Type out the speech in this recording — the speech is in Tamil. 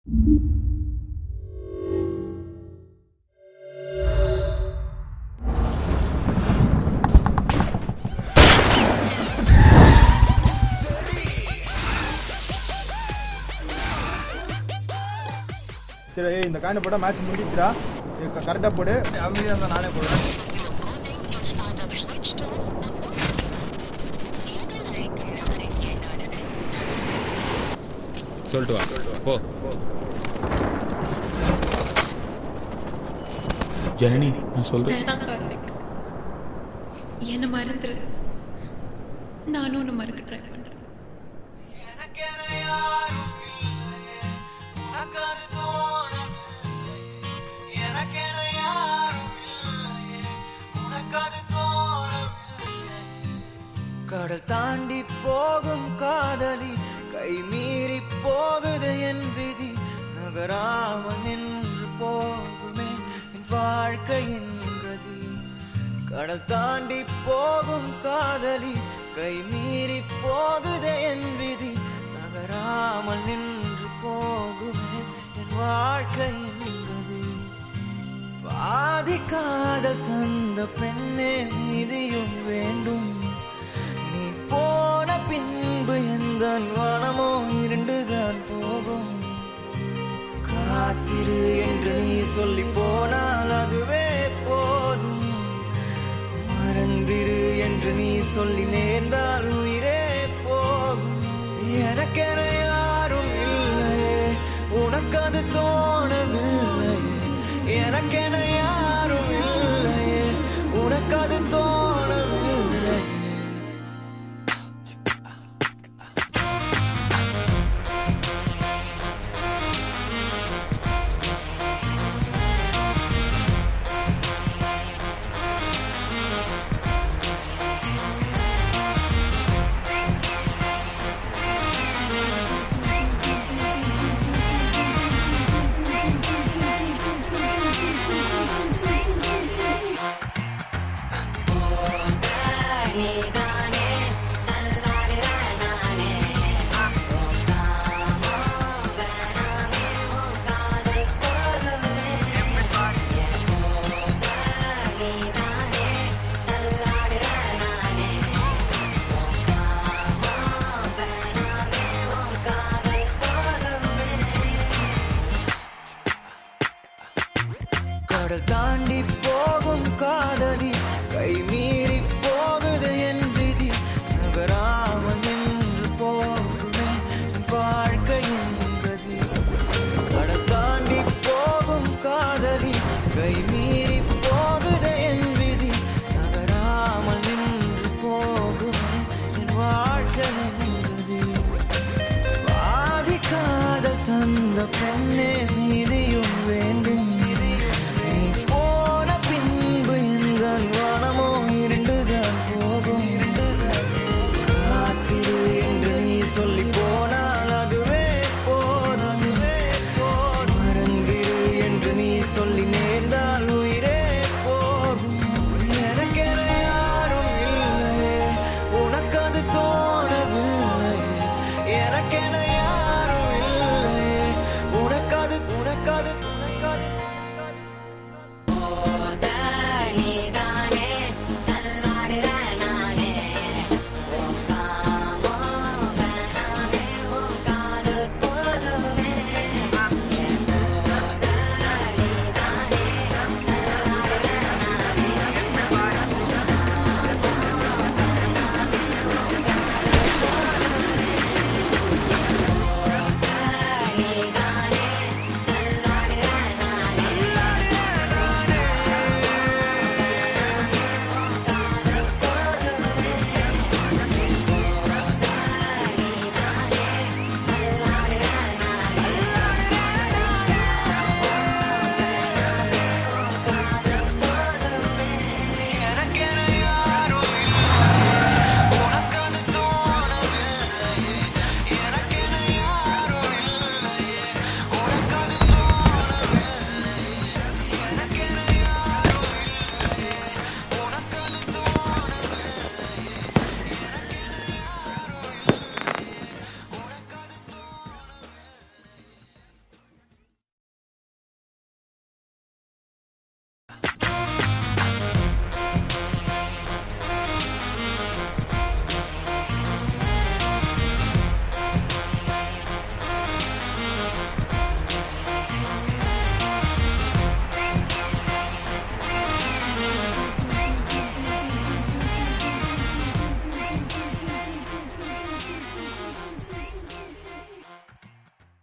சரி ஏய், இந்த காயினை போட்டா மேட்ச் முடிஞ்சிச்சுடா கரெக்டா போடு அமைதியாக இருந்தால் நானே போடுறேன் சொல்லிட்டு வா போ ஜனனி நான் சொல்றேன் வேணாம் கார்த்திக் என்ன மறந்துரு நானும் உன்னை மறக்க ட்ரை பண்றேன் கடல் தாண்டி போகும் காதலி கை மீறி போகுது என் விதி நகராம நின்று போகுமே என் வாழ்க்கையின் கதி கடல் தாண்டி போகும் காதலி கை மீறி போகுது என் விதி நகராமல் நின்று போகுமே என் வாழ்க்கையின் கதி பாதி காதல் தந்த பெண்ணே மீதியும் வேண்டும் நீ போன பின்பு எந்த வனமோ இருண்டுதான் போகும் காத்திரு என்று நீ சொல்லி போனால் அதுவே போதும் மறந்திரு என்று நீ சொல்லி நேர்ந்தால் உயிரே போகும் எனக்கென யாரும் இல்லையே உனக்கு அது தோணவில்லையே எனக்கென யாரும் இல்லையே உனக்கு அது தோணவில்லையே கடல் தாண்டி போகும் காதலி கை மீறி போகுது என் விதி நகராமல் நின்று போகுமே என் வாழ்க்கையின் கதி கடல் தாண்டி போகும் காதலி கை மீறி போகுது என் விதி நகராமல் நின்று போகுமே என் வாழ்க்கையின் கதி பாதிக்காத தந்த பெண்ணே மீதியும் வேண்டும் நீ போன பின்பு எந்த வனமோ இருண்டுதான் போகும் காத்திரு என்று நீ சொல்லி போனால் அதுவே போதும் அதுவே போதும் மறந்திரு என்று நீ சொல்லி நேர்ந்தால் உயிரே போகும் எனக்கென யாரும் இல்லையே உனக்கு அது தோணவில்லை எனக்கென யாரும் இல்லையே உனக்கு அது உனக்கு அது